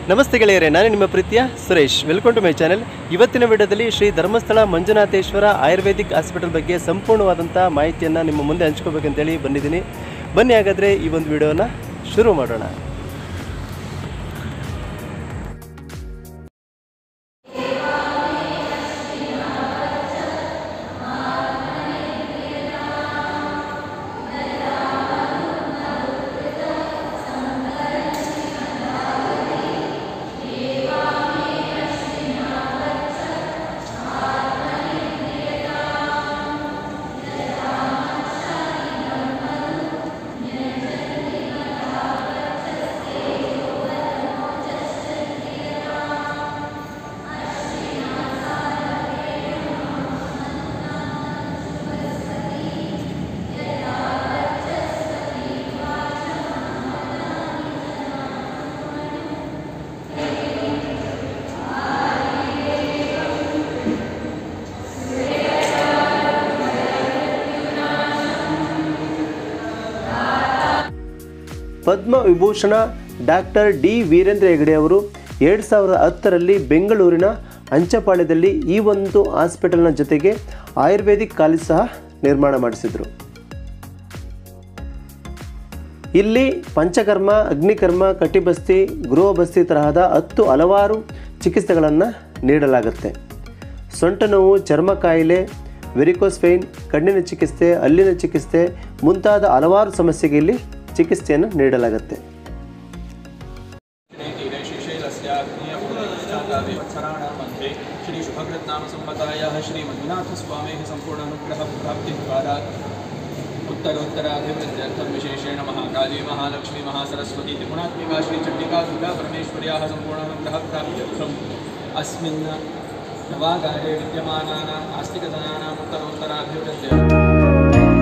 ನಮಸ್ತೆ ಗೆಳೆಯರೇ ನಾನು ನಿಮ್ಮ ಪ್ರೀತಿಯ Suresh welcome to my channel ಇವತ್ತಿನ ವಿಡಿಯೋದಲ್ಲಿ ಶ್ರೀ ಧರ್ಮಸ್ಥಳ ಮಂಜುನಾಥೇಶ್ವರ ಆಯುರ್ವೇದಿಕ್ ಹಾಸ್ಪಿಟಲ್ ಬಗ್ಗೆ ಸಂಪೂರ್ಣವಾದಂಥ ಮಾಹಿತಿಯನ್ನು ನಿಮ್ಮ ಮುಂದೆ ಹಂಚ್ಕೋಬೇಕಂತೇಳಿ ಬಂದಿದ್ದೀನಿ ಬನ್ನಿ ಹಾಗಾದರೆ ಈ ಒಂದು ವಿಡಿಯೋನ ಶುರು ಮಾಡೋಣ ಪದ್ಮ ವಿಭೂಷಣ ಡಾಕ್ಟರ್ ಡಿ ವೀರೇಂದ್ರ ಹೆಗಡೆ ಅವರು ಎರಡು ಸಾವಿರದ ಹತ್ತರಲ್ಲಿ ಬೆಂಗಳೂರಿನ ಅಂಚಪಾಳ್ಯದಲ್ಲಿ ಈ ಒಂದು ಹಾಸ್ಪಿಟಲ್ನ ಜೊತೆಗೆ ಆಯುರ್ವೇದಿಕ್ ಕಾಲೇಜ್ ಸಹ ನಿರ್ಮಾಣ ಮಾಡಿಸಿದರು ಇಲ್ಲಿ ಪಂಚಕರ್ಮ ಅಗ್ನಿಕರ್ಮ ಕಟಿಬಸ್ತಿ ಗೃಹಬಸ್ತಿ ತರಹದ ಹತ್ತು ಹಲವಾರು ಚಿಕಿತ್ಸೆಗಳನ್ನು ನೀಡಲಾಗುತ್ತೆ ಸೊಂಟ ನೋವು ಚರ್ಮ ಕಾಯಿಲೆ ವೆರಿಕೋಸ್ ಫೈನ್ ಕಣ್ಣಿನ ಚಿಕಿತ್ಸೆ ಹಲ್ಲಿನ ಚಿಕಿತ್ಸೆ ಮುಂತಾದ ಹಲವಾರು ಸಮಸ್ಯೆಗೆ ಇಲ್ಲಿ ಚಿಕಿತ್ಸೆಯನ್ನು ನೀಡಲಾಗುತ್ತೆ तीरे श्रीशैलस्याग्नेयपूर्णिष्ठाकाव्यवत्सराणां मध्ये श्रीशुभकृत्नामसम्मतायाः श्रीमञ्जुनाथस्वामेः सम्पूर्णानुग्रहप्राप्तिद्वारा उत्तरोत्तराभिवृद्ध्यर्थं विशेषेण महाकाली महालक्ष्मी महासरस्वती त्रिगुणात्मिका श्रीचण्डिका दुर्गा परमेश्वर्याः सम्पूर्णानुग्रहप्राप्त्यर्थम् अस्मिन् नवागारे विद्यमानानाम् आस्तिकजनानाम् उत्तरोत्तराभिवृद्ध्यर्थम्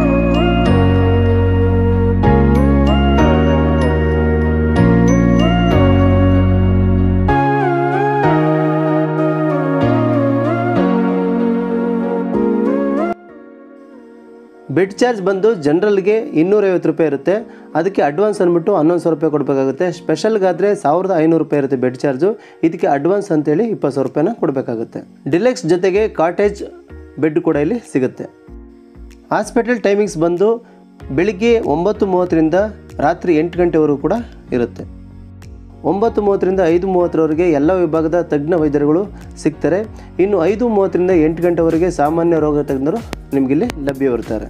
ಬೆಡ್ ಚಾರ್ಜ್ ಬಂದು ಜನರಲ್ಗೆ ಇನ್ನೂರೈವತ್ತು ರೂಪಾಯಿ ಇರುತ್ತೆ ಅದಕ್ಕೆ ಅಡ್ವಾನ್ಸ್ ಅಂದ್ಬಿಟ್ಟು ಹನ್ನೊಂದು ಸಾವಿರ ರೂಪಾಯಿ ಕೊಡಬೇಕಾಗುತ್ತೆ ಸ್ಪೆಷಲ್ಗಾದರೆ ಸಾವಿರದ ಐನೂರು ರೂಪಾಯಿ ಇರುತ್ತೆ ಬೆಡ್ ಚಾರ್ಜು ಇದಕ್ಕೆ ಅಡ್ವಾನ್ಸ್ ಅಂತೇಳಿ ಇಪ್ಪತ್ತು ಸಾವಿರ ರೂಪಾಯಿನ ಕೊಡಬೇಕಾಗುತ್ತೆ ಡಿಲೆಕ್ಸ್ ಜೊತೆಗೆ ಕಾಟೇಜ್ ಬೆಡ್ ಕೂಡ ಇಲ್ಲಿ ಸಿಗುತ್ತೆ ಹಾಸ್ಪಿಟಲ್ ಟೈಮಿಂಗ್ಸ್ ಬಂದು ಬೆಳಿಗ್ಗೆ ಒಂಬತ್ತು ಮೂವತ್ತರಿಂದ ರಾತ್ರಿ ಎಂಟು ಗಂಟೆವರೆಗೂ ಕೂಡ ಇರುತ್ತೆ ಒಂಬತ್ತು ಮೂವತ್ತರಿಂದ ಐದು ಮೂವತ್ತರವರೆಗೆ ಎಲ್ಲ ವಿಭಾಗದ ತಜ್ಞ ವೈದ್ಯರುಗಳು ಸಿಗ್ತಾರೆ ಇನ್ನು ಐದು ಮೂವತ್ತರಿಂದ ಎಂಟು ಗಂಟೆವರೆಗೆ ಸಾಮಾನ್ಯ ರೋಗ ತಜ್ಞರು ನಿಮಗಿಲ್ಲಿ ಲಭ್ಯವಿರ್ತಾರೆ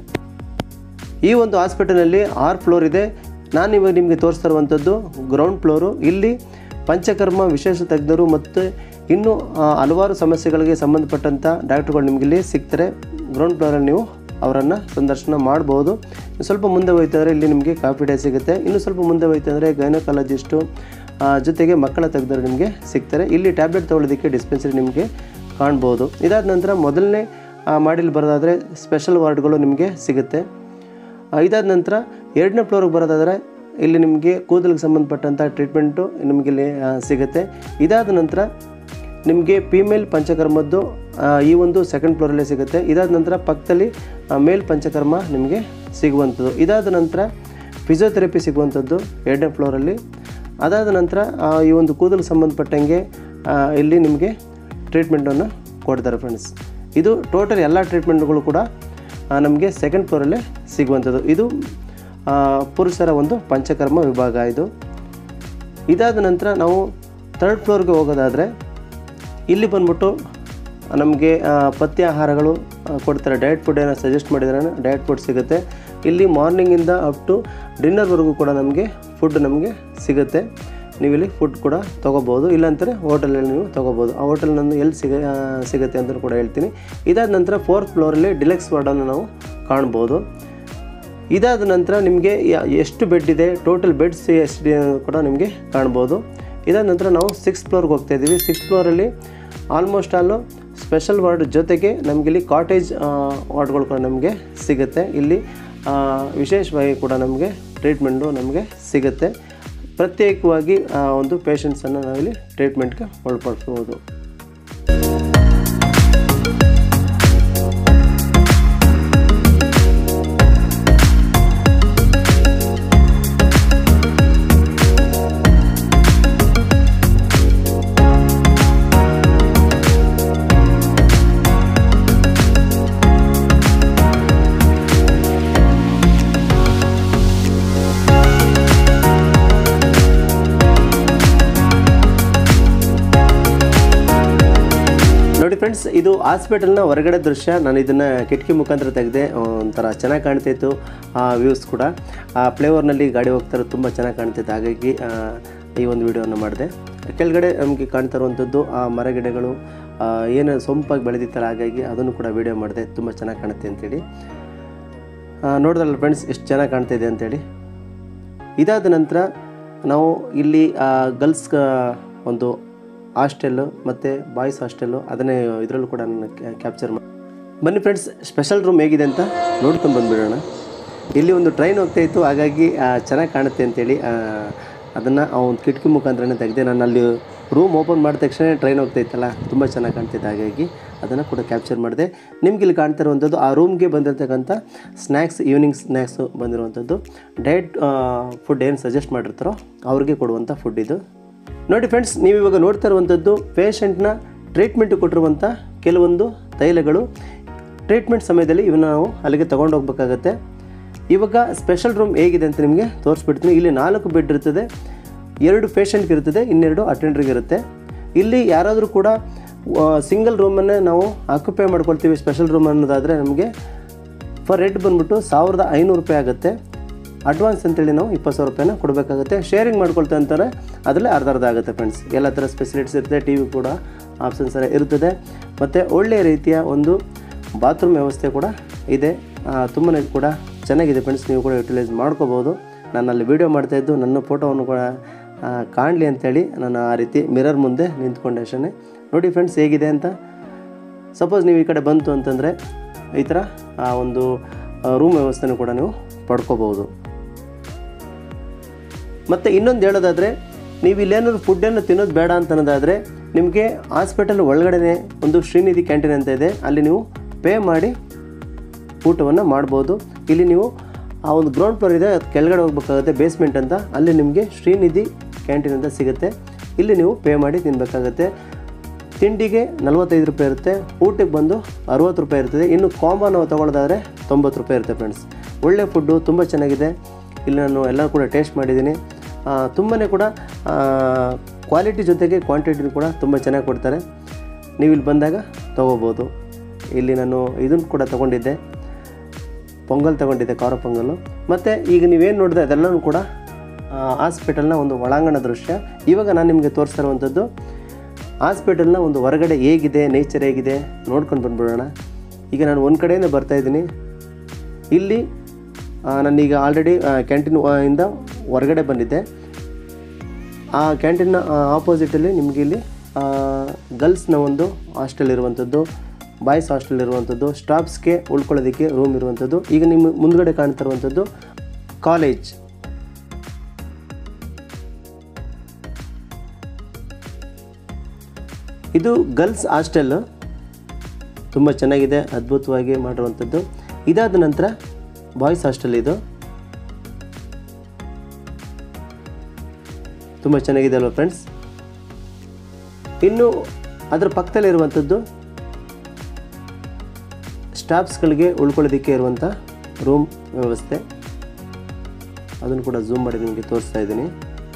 ಈ ಒಂದು ಹಾಸ್ಪಿಟಲಲ್ಲಿ ಆರು ಫ್ಲೋರ್ ಇದೆ ನಾನು ಇವಾಗ ನಿಮಗೆ ತೋರಿಸ್ತಾ ಇರುವಂಥದ್ದು ಗ್ರೌಂಡ್ ಫ್ಲೋರು ಇಲ್ಲಿ ಪಂಚಕರ್ಮ ವಿಶೇಷ ತಜ್ಞರು ಮತ್ತು ಇನ್ನೂ ಆ, ಹಲವಾರು ಸಮಸ್ಯೆಗಳಿಗೆ ಸಂಬಂಧಪಟ್ಟಂಥ ಡಾಕ್ಟ್ರುಗಳು ನಿಮಗಿಲ್ಲಿ ಸಿಗ್ತಾರೆ ಗ್ರೌಂಡ್ ಫ್ಲೋರಲ್ಲಿ ನೀವು ಅವರನ್ನು ಸಂದರ್ಶನ ಮಾಡ್ಬೋದು ಸ್ವಲ್ಪ ಮುಂದೆ ಹೋಯ್ತಂದರೆ ಇಲ್ಲಿ ನಿಮಗೆ ಕಾಫಿ ಡೇ ಸಿಗುತ್ತೆ ಇನ್ನು ಸ್ವಲ್ಪ ಮುಂದೆ ಹೋಯ್ತಂದರೆ ಗೈನಕಾಲಜಿಸ್ಟು ಜೊತೆಗೆ ಮಕ್ಕಳ ತಜ್ಞರು ನಿಮಗೆ ಸಿಗ್ತಾರೆ ಇಲ್ಲಿ ಟ್ಯಾಬ್ಲೆಟ್ ತೊಗೊಳೋದಕ್ಕೆ ಡಿಸ್ಪೆನ್ಸರಿ ನಿಮಗೆ ಕಾಣ್ಬೋದು ಇದಾದ ನಂತರ ಮೊದಲನೇ ಮಾಡಿಲ್ ಬರೋದಾದರೆ ಸ್ಪೆಷಲ್ ವಾರ್ಡ್ಗಳು ನಿಮಗೆ ಸಿಗುತ್ತೆ ಆ, ಇದಾದ ನಂತರ ಎರಡನೇ ಫ್ಲೋರ್ಗೆ ಬರೋದಾದರೆ ಇಲ್ಲಿ ನಿಮಗೆ ಕೂದಲಿಗೆ ಸಂಬಂಧಪಟ್ಟಂಥ ಟ್ರೀಟ್ಮೆಂಟು ನಿಮಗೆ ಇಲ್ಲಿ ಆ, ಸಿಗುತ್ತೆ ಇದಾದ ನಂತರ ನಿಮಗೆ ಫಿಮೇಲ್ ಪಂಚಕರ್ಮದ್ದು ಆ, ಈ ಒಂದು ಸೆಕೆಂಡ್ ಫ್ಲೋರಲ್ಲೇ ಸಿಗುತ್ತೆ ಇದಾದ ನಂತರ ಪಕ್ಕದಲ್ಲಿ ಆ, ಮೇಲ್ ಪಂಚಕರ್ಮ ನಿಮಗೆ ಸಿಗುವಂಥದ್ದು ಇದಾದ ನಂತರ ಫಿಸಿಯೋಥೆರಪಿ ಸಿಗುವಂಥದ್ದು ಎರಡನೇ ಫ್ಲೋರಲ್ಲಿ ಅದಾದ ನಂತರ ಆ, ಈ ಒಂದು ಕೂದಲಿಗೆ ಸಂಬಂಧಪಟ್ಟಂಗೆ ಆ, ಇಲ್ಲಿ ನಿಮಗೆ ಟ್ರೀಟ್ಮೆಂಟನ್ನು ಕೊಡ್ತಾರೆ ಫ್ರೆಂಡ್ಸ್ ಇದು ಟೋಟಲ್ ಎಲ್ಲ ಟ್ರೀಟ್ಮೆಂಟ್ಗಳು ಕೂಡ ನಮಗೆ ಸೆಕೆಂಡ್ ಫ್ಲೋರಲ್ಲೇ ಸಿಗುವಂಥದ್ದು ಇದು ಆ, ಪುರುಷರ ಒಂದು ಪಂಚಕರ್ಮ ವಿಭಾಗ ಇದು ಇದಾದ ನಂತರ ನಾವು ಥರ್ಡ್ ಫ್ಲೋರ್ಗೆ ಹೋಗೋದಾದರೆ ಇಲ್ಲಿ ಬಂದ್ಬಿಟ್ಟು ನಮಗೆ ಪಥ್ಯ ಆಹಾರಗಳು ಆ, ಕೊಡ್ತಾರೆ ಡಯಟ್ ಫುಡ್ ಏನೋ ಸಜೆಸ್ಟ್ ಮಾಡಿದ್ರೆ ಡಯಟ್ ಫುಡ್ ಸಿಗುತ್ತೆ ಇಲ್ಲಿ ಮಾರ್ನಿಂಗಿಂದ ಅಪ್ ಟು ಡಿನ್ನರ್ವರೆಗೂ ಕೂಡ ನಮಗೆ ಫುಡ್ ನಮಗೆ ಸಿಗುತ್ತೆ ನೀವು ಇಲ್ಲಿ ಫುಡ್ ಕೂಡ ತೊಗೋಬೋದು ಇಲ್ಲಾಂದರೆ ಹೋಟೆಲಲ್ಲಿ ನೀವು ತೊಗೋಬೋದು ಆ ಹೋಟೆಲ್ ನಂದು ಎಲ್ಲಿ ಸಿಗ ಆ, ಸಿಗುತ್ತೆ ಅಂತ ಕೂಡ ಹೇಳ್ತೀನಿ ಇದಾದ ನಂತರ ಫೋರ್ತ್ ಫ್ಲೋರಲ್ಲಿ ಡಿಲೆಕ್ಸ್ ವಾರ್ಡನ್ನು ನಾವು ಕಾಣ್ಬೋದು ಇದಾದ ನಂತರ ನಿಮಗೆ ಯ- ಎಷ್ಟು ಬೆಡ್ ಇದೆ ಟೋಟಲ್ ಬೆಡ್ಸ್ ಎಷ್ಟಿದೆ ಅನ್ನೋದು ಕೂಡ ನಿಮಗೆ ಕಾಣ್ಬೋದು ಇದಾದ ನಂತರ ನಾವು ಸಿಕ್ಸ್ ಫ್ಲೋರ್ಗೆ ಹೋಗ್ತಾ ಇದ್ದೀವಿ ಸಿಕ್ಸ್ ಫ್ಲೋರಲ್ಲಿ ಆಲ್ಮೋಸ್ಟ್ ಆಲು ಸ್ಪೆಷಲ್ ವಾರ್ಡ್ ಜೊತೆಗೆ ನಮಗೆ ಇಲ್ಲಿ ಕಾಟೇಜ್ ವಾರ್ಡ್ಗಳು ಕೂಡ ನಮಗೆ ಸಿಗುತ್ತೆ ಇಲ್ಲಿ ಆ, ವಿಶೇಷವಾಗಿ ಕೂಡ ನಮಗೆ ಟ್ರೀಟ್ಮೆಂಟು ನಮಗೆ ಸಿಗುತ್ತೆ ಪ್ರತ್ಯೇಕವಾಗಿ ಆ, ಒಂದು ಪೇಷಂಟ್ಸನ್ನು ನಾವಿಲ್ಲಿ ಟ್ರೀಟ್ಮೆಂಟ್ಗೆ ಒಳಪಡಿಸ್ಬೋದು ನೋಡಿ ಫ್ರೆಂಡ್ಸ್ ಇದು ಹಾಸ್ಪಿಟಲ್ನ ಹೊರಗಡೆ ದೃಶ್ಯ ನಾನು ಇದನ್ನು ಕಿಟಕಿ ಮುಖಾಂತರ ತೆಗೆದೆ ಒಂಥರ ಚೆನ್ನಾಗಿ ಕಾಣ್ತಿತ್ತು ಆ ವ್ಯೂಸ್ ಕೂಡ ಆ ಫ್ಲೇವರ್ನಲ್ಲಿ ಗಾಡಿ ಹೋಗ್ತಾರೆ ತುಂಬ ಚೆನ್ನಾಗಿ ಕಾಣ್ತಿತ್ತು ಹಾಗಾಗಿ ಆ, ಈ ಒಂದು ವಿಡಿಯೋನ ಮಾಡಿದೆ ಕೆಳಗಡೆ ನಮಗೆ ಕಾಣ್ತಾ ಇರುವಂಥದ್ದು ಆ ಮರಗಿಡಗಳು ಆ, ಏನು ಸೊಂಪಾಗಿ ಬೆಳೆದಿತ್ತಲ್ಲ ಹಾಗಾಗಿ ಅದನ್ನು ಕೂಡ ವಿಡಿಯೋ ಮಾಡಿದೆ ತುಂಬ ಚೆನ್ನಾಗಿ ಕಾಣುತ್ತೆ ಅಂತೇಳಿ ಆ, ನೋಡಿದ್ರಲ್ಲ ಫ್ರೆಂಡ್ಸ್ ಎಷ್ಟು ಚೆನ್ನಾಗಿ ಕಾಣ್ತಿದೆ ಅಂತೇಳಿ ಇದಾದ ನಂತರ ನಾವು ಇಲ್ಲಿ ಗರ್ಲ್ಸ್ ಒಂದು ಹಾಸ್ಟೆಲ್ಲು ಮತ್ತು ಬಾಯ್ಸ್ ಹಾಸ್ಟೆಲ್ಲು ಅದನ್ನೇ ಇದರಲ್ಲೂ ಕೂಡ ನಾನು ಕ್ಯಾಪ್ಚರ್ ಮಾಡಿ ಬನ್ನಿ ಫ್ರೆಂಡ್ಸ್ ಸ್ಪೆಷಲ್ ರೂಮ್ ಹೇಗಿದೆ ಅಂತ ನೋಡ್ಕೊಂಡು ಬಂದುಬಿಡೋಣ ಇಲ್ಲಿ ಒಂದು ಟ್ರೈನ್ ಹೋಗ್ತಾ ಇತ್ತು ಹಾಗಾಗಿ ಚೆನ್ನಾಗಿ ಕಾಣುತ್ತೆ ಅಂತೇಳಿ ಅದನ್ನು ಆ ಒಂದು ಕಿಟಕಿ ಮುಖಾಂತರನೇ ತೆಗೆದೆ ನಾನು ಅಲ್ಲಿ ರೂಮ್ ಓಪನ್ ಮಾಡಿದ ತಕ್ಷಣ ಟ್ರೈನ್ ಹೋಗ್ತಾ ಇತ್ತಲ್ಲ ತುಂಬ ಚೆನ್ನಾಗಿ ಕಾಣ್ತಿತ್ತು ಹಾಗಾಗಿ ಅದನ್ನು ಕೂಡ ಕ್ಯಾಪ್ಚರ್ ಮಾಡಿದೆ ನಿಮ್ಗೆ ಇಲ್ಲಿ ಕಾಣ್ತಾ ಇರುವಂಥದ್ದು ಆ ರೂಮ್ಗೆ ಬಂದಿರತಕ್ಕಂಥ ಸ್ನ್ಯಾಕ್ಸ್ ಈವ್ನಿಂಗ್ ಸ್ನ್ಯಾಕ್ಸು ಬಂದಿರುವಂಥದ್ದು ಡಯಟ್ ಫುಡ್ ಏನು ಸಜೆಸ್ಟ್ ಮಾಡಿರ್ತಾರೋ ಅವ್ರಿಗೆ ಕೊಡುವಂಥ ಫುಡ್ ಇದು ನೋಡಿ ಫ್ರೆಂಡ್ಸ್ ನೀವು ಇವಾಗ ನೋಡ್ತಾ ಇರುವಂಥದ್ದು ಪೇಷಂಟ್ನ ಟ್ರೀಟ್ಮೆಂಟ್ ಕೊಟ್ಟಿರುವಂಥ ಕೆಲವೊಂದು ತೈಲಗಳು ಟ್ರೀಟ್ಮೆಂಟ್ ಸಮಯದಲ್ಲಿ ಇವನ್ನ ನಾವು ಅಲ್ಲಿಗೆ ತೊಗೊಂಡು ಹೋಗ್ಬೇಕಾಗತ್ತೆ ಇವಾಗ ಸ್ಪೆಷಲ್ ರೂಮ್ ಹೇಗಿದೆ ಅಂತ ನಿಮಗೆ ತೋರಿಸ್ಬಿಡ್ತೀನಿ ಇಲ್ಲಿ ನಾಲ್ಕು ಬೆಡ್ ಇರ್ತದೆ ಎರಡು ಪೇಷಂಟ್ಗೆ ಇರ್ತದೆ ಇನ್ನೆರಡು ಅಟೆಂಡ್ರಿಗೆ ಇರುತ್ತೆ ಇಲ್ಲಿ ಯಾರಾದರೂ ಕೂಡ ಸಿಂಗಲ್ ರೂಮನ್ನೇ ನಾವು ಆಕ್ಯುಪೈ ಮಾಡ್ಕೊಳ್ತೀವಿ ಸ್ಪೆಷಲ್ ರೂಮ್ ಅನ್ನೋದಾದರೆ ನಮಗೆ ಫರ್ ರೆಡ್ ಬಂದ್ಬಿಟ್ಟು ಸಾವಿರದ ಐನೂರು ರೂಪಾಯಿ ಆಗುತ್ತೆ ಅಡ್ವಾನ್ಸ್ ಅಂತೇಳಿ ನಾವು ಇಪ್ಪತ್ತು ಸಾವಿರ ರೂಪಾಯಿನ ಕೊಡಬೇಕಾಗುತ್ತೆ ಶೇರಿಂಗ್ ಮಾಡ್ಕೊಳ್ತಾ ಅಂತಾರೆ ಅದರಲ್ಲಿ ಅರ್ಧ ಅರ್ಧ ಆಗುತ್ತೆ ಫ್ರೆಂಡ್ಸ್ ಎಲ್ಲ ಥರ ಫೆಸಿಲಿಟೀಸ್ ಇರುತ್ತೆ ಟಿ ವಿ ಕೂಡ ಆಪ್ಷನ್ಸ್ ಎಲ್ಲ ಇರ್ತದೆ ಮತ್ತು ಒಳ್ಳೆಯ ರೀತಿಯ ಒಂದು ಬಾತ್ರೂಮ್ ವ್ಯವಸ್ಥೆ ಕೂಡ ಇದೆ ತುಂಬಾ ಕೂಡ ಚೆನ್ನಾಗಿದೆ ಫ್ರೆಂಡ್ಸ್ ನೀವು ಕೂಡ ಯುಟಿಲೈಸ್ ಮಾಡ್ಕೋಬೋದು ನಾನು ಅಲ್ಲಿ ವೀಡಿಯೋ ಮಾಡ್ತಾಯಿದ್ದು ನನ್ನ ಫೋಟೋವನ್ನು ಕೂಡ ಕಾಣಲಿ ಅಂತೇಳಿ ನಾನು ಆ ರೀತಿ ಮಿರರ್ ಮುಂದೆ ನಿಂತ್ಕೊಂಡೆ ಅಷ್ಟೇ ನೋಡಿ ಫ್ರೆಂಡ್ಸ್ ಹೇಗಿದೆ ಅಂತ ಸಪೋಸ್ ನೀವು ಈ ಕಡೆ ಬಂತು ಅಂತಂದರೆ ಈ ಥರ ಆ ಒಂದು ರೂಮ್ ವ್ಯವಸ್ಥೆನೂ ಕೂಡ ನೀವು ಪಡ್ಕೋಬೋದು ಮತ್ತು ಇನ್ನೊಂದು ಹೇಳೋದಾದರೆ ನೀವು ಇಲ್ಲೇನಾದ್ರು ಫುಡ್ಡನ್ನು ತಿನ್ನೋದು ಬೇಡ ಅಂತ ಅನ್ನೋದಾದರೆ ನಿಮಗೆ ಹಾಸ್ಪಿಟಲ್ ಒಳಗಡೆ ಒಂದು ಶ್ರೀನಿಧಿ ಕ್ಯಾಂಟೀನ್ ಅಂತ ಇದೆ ಅಲ್ಲಿ ನೀವು ಪೇ ಮಾಡಿ ಊಟವನ್ನು ಮಾಡ್ಬೋದು ಇಲ್ಲಿ ನೀವು ಆ ಒಂದು ಗ್ರೌಂಡ್ ಫ್ಲೋರ್ ಇದೆ ಅದು ಕೆಳಗಡೆ ಹೋಗ್ಬೇಕಾಗುತ್ತೆ ಬೇಸ್ಮೆಂಟ್ ಅಂತ ಅಲ್ಲಿ ನಿಮಗೆ ಶ್ರೀನಿಧಿ ಕ್ಯಾಂಟೀನ್ ಅಂತ ಸಿಗುತ್ತೆ ಇಲ್ಲಿ ನೀವು ಪೇ ಮಾಡಿ ತಿನ್ನಬೇಕಾಗತ್ತೆ ತಿಂಡಿಗೆ ನಲ್ವತ್ತೈದು ರೂಪಾಯಿ ಇರುತ್ತೆ ಊಟಕ್ಕೆ ಬಂದು ಅರುವತ್ತು ರೂಪಾಯಿ ಇರ್ತದೆ ಇನ್ನು ಕಾಂಬೋ ನಾವು ತೊಗೊಳ್ಳೋದಾದರೆ ತೊಂಬತ್ತು ರೂಪಾಯಿ ಇರುತ್ತೆ ಫ್ರೆಂಡ್ಸ್ ಒಳ್ಳೆ ಫುಡ್ಡು ತುಂಬ ಚೆನ್ನಾಗಿದೆ ಇಲ್ಲಿ ನಾನು ಎಲ್ಲ ಕೂಡ ಟೇಸ್ಟ್ ಮಾಡಿದ್ದೀನಿ ತುಂಬಾ ಕೂಡ ಕ್ವಾಲಿಟಿ ಜೊತೆಗೆ ಕ್ವಾಂಟಿಟಿ ಕೂಡ ತುಂಬ ಚೆನ್ನಾಗಿ ಕೊಡ್ತಾರೆ ನೀವು ಇಲ್ಲಿ ಬಂದಾಗ ತೊಗೋಬೋದು ಇಲ್ಲಿ ನಾನು ಇದನ್ನು ಕೂಡ ತೊಗೊಂಡಿದ್ದೆ ಪೊಂಗಲ್ ತೊಗೊಂಡಿದ್ದೆ ಖಾರ ಪೊಂಗಲ್ಲು ಮತ್ತು ಈಗ ನೀವೇನು ನೋಡಿದ್ರೆ ಅದೆಲ್ಲನೂ ಕೂಡ ಹಾಸ್ಪಿಟಲ್ನ ಒಂದು ಒಳಾಂಗಣ ದೃಶ್ಯ ಇವಾಗ ನಾನು ನಿಮಗೆ ತೋರಿಸ್ತಾ ಇರುವಂಥದ್ದು ಹಾಸ್ಪಿಟಲ್ನ ಒಂದು ಹೊರಗಡೆ ಹೇಗಿದೆ ನೇಚರ್ ಹೇಗಿದೆ ನೋಡ್ಕೊಂಡು ಬಂದ್ಬಿಡೋಣ ಈಗ ನಾನು ಒಂದು ಕಡೆಯಿಂದ ಬರ್ತಾಯಿದ್ದೀನಿ ಇಲ್ಲಿ ಆ, ನಾನೀಗ ಆಲ್ರೆಡಿ ಕ್ಯಾಂಟೀನ್ ಇಂದ ಹೊರಗಡೆ ಬಂದಿದ್ದೆ ಆ ಕ್ಯಾಂಟೀನ್ನ ಆಪೋಸಿಟಲ್ಲಿ ನಿಮಗೆ ಇಲ್ಲಿ ಗರ್ಲ್ಸ್ನ ಒಂದು ಹಾಸ್ಟೆಲ್ ಇರುವಂಥದ್ದು ಬಾಯ್ಸ್ ಹಾಸ್ಟೆಲ್ ಇರುವಂಥದ್ದು ಸ್ಟಾಫ್ಸ್ಗೆ ಉಳ್ಕೊಳ್ಳೋದಕ್ಕೆ ರೂಮ್ ಇರುವಂಥದ್ದು ಈಗ ನಿಮ್ಮ ಮುಂದ್ಗಡೆ ಕಾಣ್ತಾ ಇರುವಂಥದ್ದು ಕಾಲೇಜ್ ಇದು ಗರ್ಲ್ಸ್ ಹಾಸ್ಟೆಲ್ಲು ತುಂಬ ಚೆನ್ನಾಗಿದೆ ಅದ್ಭುತವಾಗಿ ಮಾಡಿರುವಂಥದ್ದು ಇದಾದ ನಂತರ ಬಾಯ್ಸ್ ಹಾಸ್ಟೆಲ್ ಇದು ತುಂಬ ಚೆನ್ನಾಗಿದೆ ಅಲ್ವಾ ಫ್ರೆಂಡ್ಸ್ ಇನ್ನು ಅದರ ಪಕ್ಕದಲ್ಲಿರುವಂಥದ್ದು ಸ್ಟಾಫ್ಸ್ಗಳಿಗೆ ಉಳ್ಕೊಳ್ಳೋದಕ್ಕೆ ಇರುವಂಥ ರೂಮ್ ವ್ಯವಸ್ಥೆ ಅದನ್ನು ಕೂಡ ಝೂಮ್ ಮಾಡಿ ನಿಮಗೆ ತೋರಿಸ್ತಾ ಇದ್ದೀನಿ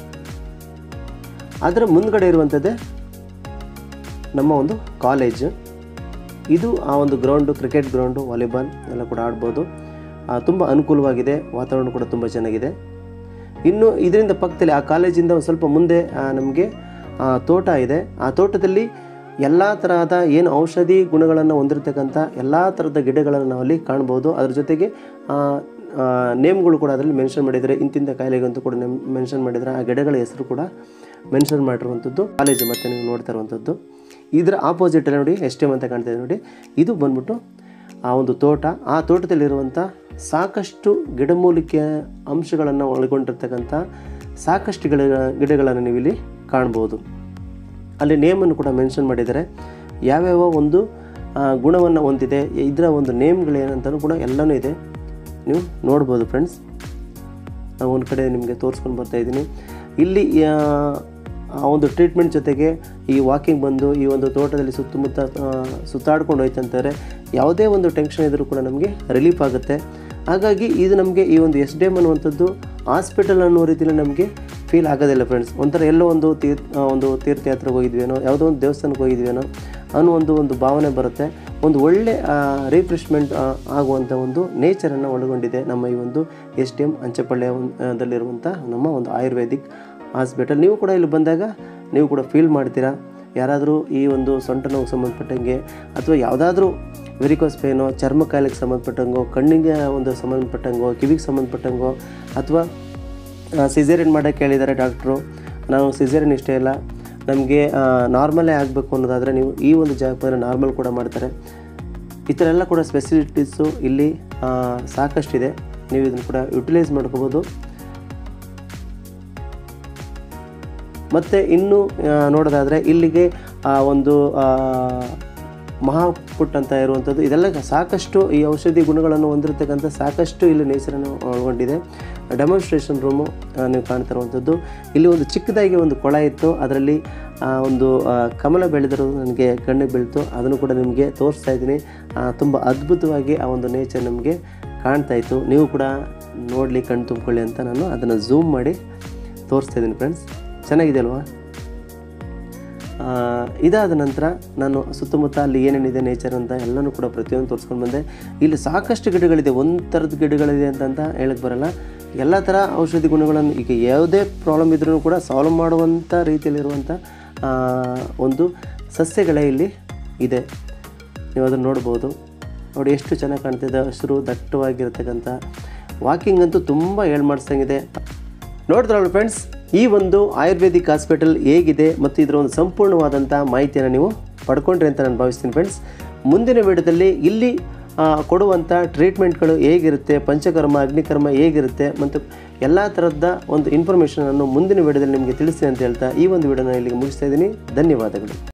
ಅದರ ಮುಂದ್ಗಡೆ ಇರುವಂಥದ್ದೇ ನಮ್ಮ ಒಂದು ಕಾಲೇಜ್ ಇದು ಆ ಒಂದು ಗ್ರೌಂಡು ಕ್ರಿಕೆಟ್ ಗ್ರೌಂಡು ವಾಲಿಬಾಲ್ ಎಲ್ಲ ಕೂಡ ಆಡ್ಬೋದು ತುಂಬ ಅನುಕೂಲವಾಗಿದೆ ವಾತಾವರಣ ಕೂಡ ತುಂಬ ಚೆನ್ನಾಗಿದೆ ಇನ್ನು ಇದರಿಂದ ಪಕ್ಕದಲ್ಲಿ ಆ ಕಾಲೇಜಿಂದ ಒಂದು ಸ್ವಲ್ಪ ಮುಂದೆ ನಮಗೆ ತೋಟ ಇದೆ ಆ ತೋಟದಲ್ಲಿ ಎಲ್ಲ ತರಹದ ಏನು ಔಷಧಿ ಗುಣಗಳನ್ನು ಹೊಂದಿರತಕ್ಕಂಥ ಎಲ್ಲ ಥರದ ಗಿಡಗಳನ್ನು ನಾವಲ್ಲಿ ಕಾಣ್ಬೋದು ಅದ್ರ ಜೊತೆಗೆ ಆ, ಆ, ನೇಮ್ಗಳು ಕೂಡ ಅದರಲ್ಲಿ ಮೆನ್ಷನ್ ಮಾಡಿದ್ದಾರೆ ಇಂತಿಂಥ ಕಾಯಿಲೆಗಂತೂ ಕೂಡ ಮೆನ್ಷನ್ ಮಾಡಿದ್ದಾರೆ ಆ ಗಿಡಗಳ ಹೆಸರು ಕೂಡ ಮೆನ್ಷನ್ ಮಾಡಿರುವಂಥದ್ದು ಕಾಲೇಜು ಮತ್ತೆ ನೀವು ನೋಡ್ತಾ ಇರುವಂಥದ್ದು ಇದರ ಆಪೋಸಿಟಲ್ಲಿ ನೋಡಿ ಎಸ್ ಟಿ ಎಮ್ ಅಂತ ಕಾಣ್ತಾ ಇದೆ ನೋಡಿ ಇದು ಬಂದ್ಬಿಟ್ಟು ಆ ಒಂದು ತೋಟ ಆ ತೋಟದಲ್ಲಿರುವಂಥ ಸಾಕಷ್ಟು ಗಿಡಮೂಲಿಕೆ ಅಂಶಗಳನ್ನು ಒಳಗೊಂಡಿರ್ತಕ್ಕಂಥ ಸಾಕಷ್ಟು ಗಿಡ ಗಿಡಗಳನ್ನು ನೀವು ಇಲ್ಲಿ ಕಾಣ್ಬೋದು ಅಲ್ಲಿ ನೇಮನ್ನು ಕೂಡ ಮೆನ್ಷನ್ ಮಾಡಿದ್ದಾರೆ ಯಾವ್ಯಾವ ಒಂದು ಗುಣವನ್ನು ಹೊಂದಿದೆ ಇದರ ಒಂದು ನೇಮ್ಗಳೇನಂತಲೂ ಕೂಡ ಎಲ್ಲನೂ ಇದೆ ನೀವು ನೋಡ್ಬೋದು ಫ್ರೆಂಡ್ಸ್ ನಾವು ಒಂದು ಕಡೆ ನಿಮಗೆ ತೋರಿಸ್ಕೊಂಡು ಬರ್ತಾ ಇದ್ದೀನಿ ಇಲ್ಲಿ ಆ, ಆ ಒಂದು ಟ್ರೀಟ್ಮೆಂಟ್ ಜೊತೆಗೆ ಈ ವಾಕಿಂಗ್ ಬಂದು ಈ ಒಂದು ತೋಟದಲ್ಲಿ ಸುತ್ತಮುತ್ತ ಆ, ಸುತ್ತಾಡ್ಕೊಂಡು ಹೋಯ್ತಂತಾರೆ ಯಾವುದೇ ಒಂದು ಟೆನ್ಷನ್ ಇದ್ದರೂ ಕೂಡ ನಮಗೆ ರಿಲೀಫ್ ಆಗುತ್ತೆ ಹಾಗಾಗಿ ಇದು ನಮಗೆ ಈ ಒಂದು ಎಸ್ ಡಿ ಎಮ್ ಅನ್ನುವಂಥದ್ದು ಹಾಸ್ಪಿಟಲ್ ಅನ್ನೋ ರೀತಿಯಲ್ಲಿ ನಮಗೆ ಫೀಲ್ ಆಗೋದಿಲ್ಲ ಫ್ರೆಂಡ್ಸ್ ಒಂಥರ ಎಲ್ಲೋ ಒಂದು ತೀರ್ ಆ, ಒಂದು ತೀರ್ಥಯಾತ್ರೆಗೆ ಹೋಗಿದ್ವೇನೋ ಯಾವುದೋ ಒಂದು ದೇವಸ್ಥಾನಕ್ಕೆ ಹೋಗಿದ್ವೇನೋ ಅನ್ನೋ ಒಂದು ಒಂದು ಭಾವನೆ ಬರುತ್ತೆ ಒಂದು ಒಳ್ಳೆ ರಿಫ್ರೆಶ್ಮೆಂಟ್ ಆಗುವಂಥ ಒಂದು ನೇಚರನ್ನು ಒಳಗೊಂಡಿದೆ ನಮ್ಮ ಈ ಒಂದು ಎಸ್ ಟಿ ಎಮ್ ಅಂಚೆಪಳ್ಳಿಯ ಒಂದು, ಆ, ದಲ್ಲಿರುವಂಥ ನಮ್ಮ ಒಂದು ಆಯುರ್ವೇದಿಕ್ ಹಾಸ್ಪಿಟಲ್ ನೀವು ಕೂಡ ಇಲ್ಲಿ ಬಂದಾಗ ನೀವು ಕೂಡ ಫೀಲ್ ಮಾಡ್ತೀರಾ ಯಾರಾದರೂ ಈ ಒಂದು ಸೊಂಟ ನೋವು ಸಂಬಂಧಪಟ್ಟಂಗೆ ಅಥವಾ ಯಾವುದಾದ್ರೂ ವೆರಿಕೋಸ್ ಪೇನೋ ಚರ್ಮ ಕಾಯಿಲೆಗೆ ಸಂಬಂಧಪಟ್ಟಂಗೋ ಕಣ್ಣಿಗೆ ಒಂದು ಸಂಬಂಧಪಟ್ಟಂಗೋ ಕಿವಿಗೆ ಸಂಬಂಧಪಟ್ಟಂಗೋ ಅಥವಾ ಸಿಸೇರಿಯನ್ ಮಾಡೋಕ್ಕೆ ಹೇಳಿದ್ದಾರೆ ಡಾಕ್ಟ್ರು ನಾವು ಸಿಸೇರಿಯನ್ ಇಷ್ಟ ಇಲ್ಲ ನಮಗೆ ನಾರ್ಮಲೇ ಆಗಬೇಕು ಅನ್ನೋದಾದರೆ ನೀವು ಈ ಒಂದು ಜಾಗಕ್ಕೆ ಬಂದರೆ ನಾರ್ಮಲ್ ಕೂಡ ಮಾಡ್ತಾರೆ ಈ ಥರ ಎಲ್ಲ ಕೂಡ ಸ್ಪೆಸಿಲಿಟೀಸು ಇಲ್ಲಿ ಆ, ಸಾಕಷ್ಟಿದೆ ನೀವು ಇದನ್ನು ಕೂಡ ಯುಟಿಲೈಸ್ ಮಾಡ್ಕೋಬೋದು ಮತ್ತು ಇನ್ನು ಆ, ನೋಡೋದಾದರೆ ಇಲ್ಲಿಗೆ ಆ, ಒಂದು ಆ, ಮಹಾಪುಟ್ ಅಂತ ಇರುವಂಥದ್ದು ಇದೆಲ್ಲ ಸಾಕಷ್ಟು ಈ ಔಷಧಿ ಗುಣಗಳನ್ನು ಹೊಂದಿರತಕ್ಕಂಥ ಸಾಕಷ್ಟು ಇಲ್ಲಿ ನೇಚರನ್ನು ಒಳಗೊಂಡಿದೆ ಡೆಮಾನ್ಸ್ಟ್ರೇಷನ್ ರೂಮು ನೀವು ಕಾಣ್ತಿರುವಂಥದ್ದು ಇಲ್ಲಿ ಒಂದು ಚಿಕ್ಕದಾಗಿ ಒಂದು ಕೊಳ ಇತ್ತು ಅದರಲ್ಲಿ ಆ, ಒಂದು ಆ, ಕಮಲ ಬೆಳೆದಿರೋದು ನನಗೆ ಕಣ್ಣಿಗೆ ಬೀಳ್ತು ಅದನ್ನು ಕೂಡ ನಿಮಗೆ ತೋರಿಸ್ತಾ ಇದ್ದೀನಿ ತುಂಬ ಅದ್ಭುತವಾಗಿ ಆ ಒಂದು ನೇಚರ್ ನಮಗೆ ಕಾಣ್ತಾ ಇತ್ತು ನೀವು ಕೂಡ ನೋಡಲಿ ಕಣ್ಣು ತುಂಬ್ಕೊಳ್ಳಿ ಅಂತ ನಾನು ಅದನ್ನು ಝೂಮ್ ಮಾಡಿ ತೋರಿಸ್ತಾ ಇದ್ದೀನಿ ಫ್ರೆಂಡ್ಸ್ ಚೆನ್ನಾಗಿದೆ ಅಲ್ವಾ ಆ, ಇದಾದ ನಂತರ ನಾನು ಸುತ್ತಮುತ್ತ ಅಲ್ಲಿ ಏನೇನಿದೆ ನೇಚರ್ ಅಂತ ಎಲ್ಲನೂ ಕೂಡ ಪ್ರತಿಯೊಂದು ತೋರಿಸ್ಕೊಂಡು ಬಂದೆ ಇಲ್ಲಿ ಸಾಕಷ್ಟು ಗಿಡಗಳಿದೆ ಒಂದು ಥರದ ಗಿಡಗಳಿದೆ ಅಂತಂತ ಹೇಳಕ್ಕೆ ಬರಲ್ಲ ಎಲ್ಲ ಥರ ಔಷಧಿ ಗುಣಗಳನ್ನು ಈಗ ಯಾವುದೇ ಪ್ರಾಬ್ಲಮ್ ಇದ್ರೂ ಕೂಡ ಸಾಲ್ವ್ ಮಾಡುವಂಥ ರೀತಿಯಲ್ಲಿರುವಂಥ ಆ, ಒಂದು ಸಸ್ಯಗಳೇ ಇಲ್ಲಿ ಇದೆ ನೀವು ಅದನ್ನು ನೋಡ್ಬೋದು ನೋಡಿ ಎಷ್ಟು ಚೆನ್ನಾಗಿ ಕಾಣ್ತಿದೆ ಹಸಿರು ದಟ್ಟವಾಗಿರ್ತಕ್ಕಂಥ ವಾಕಿಂಗ್ ಅಂತೂ ತುಂಬ ಹೇಳ್ ಮಾಡಿಸ್ದಂಗಿದೆ ನೋಡಿದ್ರಲ್ಲ ಫ್ರೆಂಡ್ಸ್ ಈ ಒಂದು ಆಯುರ್ವೇದಿಕ್ ಹಾಸ್ಪಿಟಲ್ ಹೇಗಿದೆ ಮತ್ತು ಇದರ ಒಂದು ಸಂಪೂರ್ಣವಾದಂಥ ಮಾಹಿತಿಯನ್ನು ನೀವು ಪಡ್ಕೊಂಡ್ರಿ ಅಂತ ನಾನು ಭಾವಿಸ್ತೀನಿ ಫ್ರೆಂಡ್ಸ್ ಮುಂದಿನ ವಿಡಿಯೋದಲ್ಲಿ ಇಲ್ಲಿ ಆ, ಕೊಡುವಂಥ ಟ್ರೀಟ್ಮೆಂಟ್ಗಳು ಹೇಗಿರುತ್ತೆ ಪಂಚಕರ್ಮ ಅಗ್ನಿಕರ್ಮ ಹೇಗಿರುತ್ತೆ ಮತ್ತು ಎಲ್ಲ ಥರದ ಒಂದು ಇನ್ಫಾರ್ಮೇಷನನ್ನು ಮುಂದಿನ ವಿಡಿಯೋದಲ್ಲಿ ನಿಮಗೆ ತಿಳಿಸ್ತೀನಿ ಅಂತ ಹೇಳ್ತಾ ಈ ಒಂದು ವಿಡಿಯೋನ ಇಲ್ಲಿಗೆ ಮುಗಿಸ್ತಾ ಇದ್ದೀನಿ ಧನ್ಯವಾದಗಳು